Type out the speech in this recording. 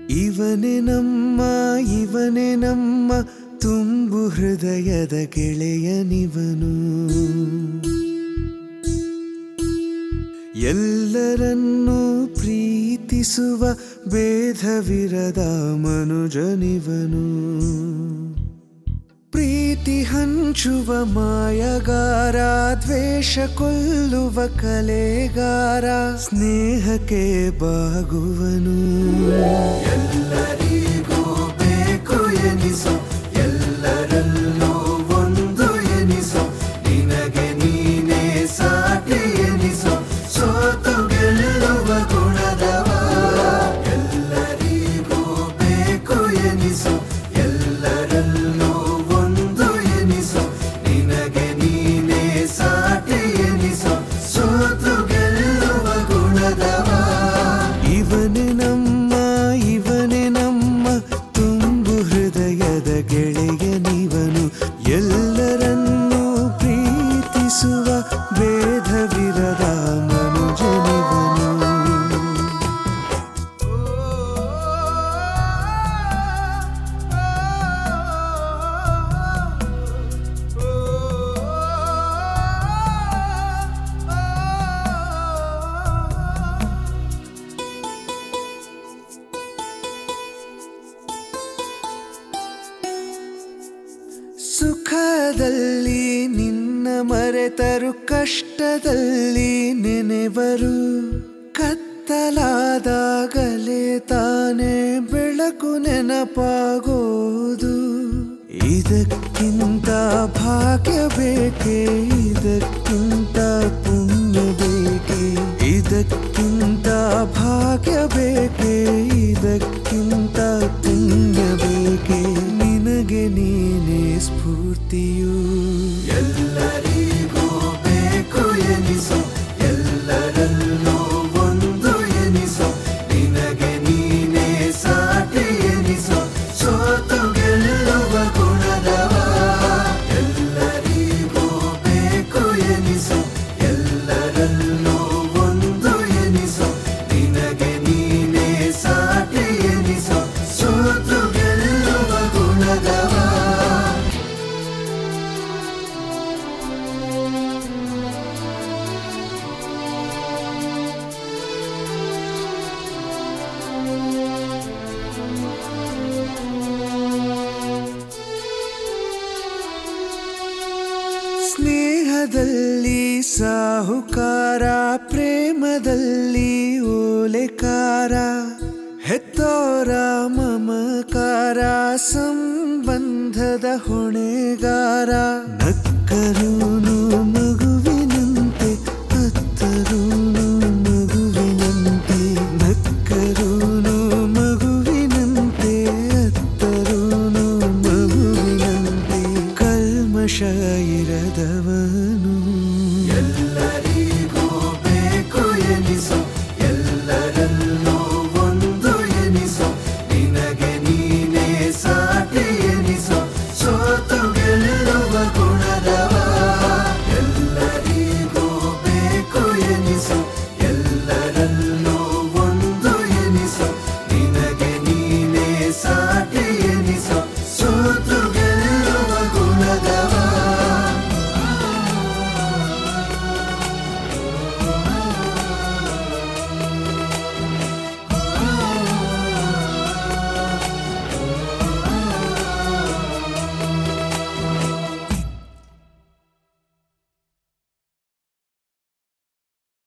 ಇವನೇ ನಮ್ಮ ಇವನೇ ನಮ್ಮ ತುಂಬು ಹೃದಯದ ಗೆಳೆಯನಿವನು ಎಲ್ಲರನ್ನೂ ಪ್ರೀತಿಸುವ ಭೇದವಿರದ ಮನುಜನಿವನು ಪ್ರೀತಿ ಹಂಚುವ ಮಾಯಗಾರ ದ್ವೇಷ ಕೊಲ್ಲುವ ಕಲೆಗಾರ ಸ್ನೇಹಕ್ಕೆ ಬಾಗುವನು ಎಲ್ಲರಿಗೂ ಬೇಕು ಎನಿಸೋ ಎಲ್ಲರಲ್ಲೂ ಒಂದು ಎನಿಸೋ ನಿನಗೆ ನೀನೇ ಸಾಟಿ ಎನಿಸೋ ಸೋತು ಗೆಲ್ಲುವ ಗುಣದವ ಎಲ್ಲರಿಗೂ ಬೇಕು ಎನಿಸೋ ಎಲ್ಲರಲ್ಲೂ ಒಂದು ಎನಿಸೋ ನಿನಗೆ ನೀನೇ ಸಾಟಿ ಎನಿಸೋ ಸೋತು ಗೆಲ್ಲುವ ಗುಣದವ ಇವನೇ ನಮ್ಮ ಇವನೇ ನಮ್ಮ ತುಂಬು ಹೃದಯದ ಗೆಳೆಯನಿವನು ಎಲ್ಲರನ್ನೂ ಪ್ರೀತಿಸುವ ಭೇದವಿರದ ಮನುಜನಿವನು ಸುಖದಲ್ಲಿ ನಿನ್ನ ಮರೆತರು ಕಷ್ಟದಲ್ಲಿ ನೆನೆವರು ಕತ್ತಲಾದಾಗಲೇ ತಾನೇ ಬೆಳಕು ನೆನಪಾಗೋದು ಇದಕ್ಕಿಂತ ಭಾಗ್ಯ ಬೇಕೆ ಇದಕ್ಕಿಂತ ಪುಣ್ಯ ಬೇಕೆ ಇದಕ್ಕಿಂತ ಭಾಗ್ಯ ಬೇಕೆ ಇದಕ್ಕಿಂತ ಪುಣ್ಯ ಬೇಕೆ ನಿನಗೆ ನೀನೇ ಸ್ಫೂರ್ತಿಯು ಎಲ್ಲರಿಗೂ ಬೇಕು ಎನಿಸೋ ಎಲ್ಲರಲ್ಲೂ ಒಂದು ಎನಿಸೋ ನಿನಗೆ ನೀನೇ ಸಾಟಿ ಎನಿಸೋ ಸೋತು ಗೆಲ್ಲುವ ಗುಣದವ ಎಲ್ಲರಿಗೂ ಬೇಕು ಎನಿಸೋ ಎಲ್ಲರಲ್ಲೂ ಒಂದು ಎನಿಸೋ ನಿನಗೆ ನೀನೇ ಸಾಟಿ ಎನಿಸೋ ಸೋತು ಗೆಲ್ಲುವ ಗುಣದವ ಸ್ನೇಹದಲ್ಲಿ ಸಾಹುಕಾರ ಪ್ರೇಮದಲ್ಲಿ ಓಲೆಕಾರ ಹೆತ್ತೋರ ಮಮಕಾರ ಸಂಬಂಧದ ಹೊಣೆಗಾರ ನಕ್ಕರೂನು